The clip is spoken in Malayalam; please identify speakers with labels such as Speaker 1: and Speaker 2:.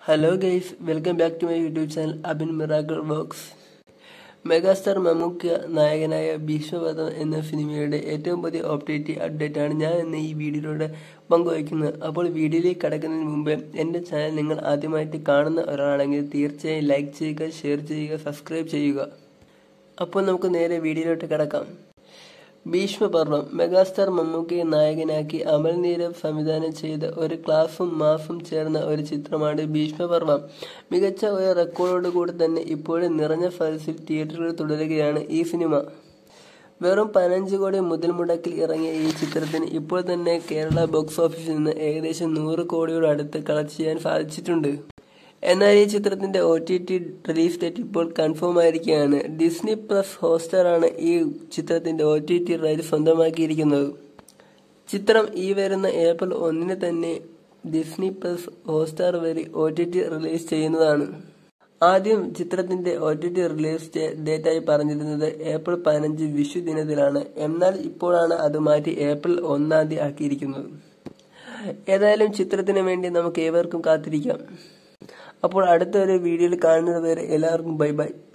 Speaker 1: hello guys welcome back to my YouTube channel Abin miracle works megastar Mammookka നായകനായ ഭീഷ്മപദം എന്ന സിനിമയുടെ ഏറ്റവും പുതിയ ഓപ്ഡേറ്റ് അപ്ഡേറ്റ് ആണ് ഞാൻ ഇന്ന് ഈ വീഡിയോയിലൂടെ പങ്കുവയ്ക്കുന്നത് അപ്പോൾ വീഡിയോയിലേക്ക് കടക്കുന്നതിന് മുമ്പ് എൻ്റെ ചാനൽ നിങ്ങൾ ആദ്യമായിട്ട് കാണുന്ന ഒരാളാണെങ്കിൽ തീർച്ചയായും ലൈക്ക് ചെയ്യുക ഷെയർ ചെയ്യുക സബ്സ്ക്രൈബ് ചെയ്യുക അപ്പോൾ നമുക്ക് നേരെ വീഡിയോയിലോട്ട് കിടക്കാം ഭീഷ്മപർവം മെഗാസ്റ്റാർ മമ്മൂക്കയെ നായകനാക്കി അമൽ നീരവ് സംവിധാനം ചെയ്ത ഒരു ക്ലാസും മാസും ചേർന്ന ഒരു ചിത്രമാണ് ഭീഷ്മപർവം മികച്ച ഒരു റെക്കോർഡോട് കൂടി തന്നെ ഇപ്പോഴും നിറഞ്ഞ ഫലസിൽ തിയേറ്ററുകൾ തുടരുകയാണ് ഈ സിനിമ വെറും പതിനഞ്ച് കോടി മുതൽ മുടക്കിൽ ഇറങ്ങിയ ഈ ചിത്രത്തിന് ഇപ്പോൾ തന്നെ കേരള ബോക്സ് ഓഫീസിൽ നിന്ന് ഏകദേശം നൂറ് കോടിയോട് അടുത്ത് കളക്ട് ചെയ്യാൻ സാധിച്ചിട്ടുണ്ട് എന്നാൽ ഈ ചിത്രത്തിന്റെ O T T release date ഇപ്പോൾ കൺഫേം ആയിരിക്കുകയാണ് ഡിസ്നി പ്ലസ് ഹോസ്റ്റർ ആണ് ഈ ചിത്രത്തിന്റെ ഒ ടി ടി റൈറ്റ് സ്വന്തമാക്കിയിരിക്കുന്നത് ചിത്രം ഈ വരുന്ന ഏപ്രിൽ ഒന്നിന് തന്നെ ഡിസ്നി പ്ലസ് ഹോസ്റ്റാർ വഴി ഒ ടി ടി റിലീസ് ചെയ്യുന്നതാണ് ആദ്യം ചിത്രത്തിന്റെ ഒ ടി ടി റിലീസ് ഡേറ്റായി പറഞ്ഞിരുന്നത് ഏപ്രിൽ പതിനഞ്ച് വിഷു ദിനത്തിലാണ് എന്നാൽ ഇപ്പോഴാണ് അത് മാറ്റി ഏപ്രിൽ ഒന്നാം തീയതി ആക്കിയിരിക്കുന്നത് ഏതായാലും ചിത്രത്തിന് വേണ്ടി നമുക്ക് ഏവർക്കും കാത്തിരിക്കാം അപ്പോൾ അടുത്ത ഒരു വീഡിയോയിൽ കാണുന്നത് വരെ എല്ലാവർക്കും ബൈ ബൈ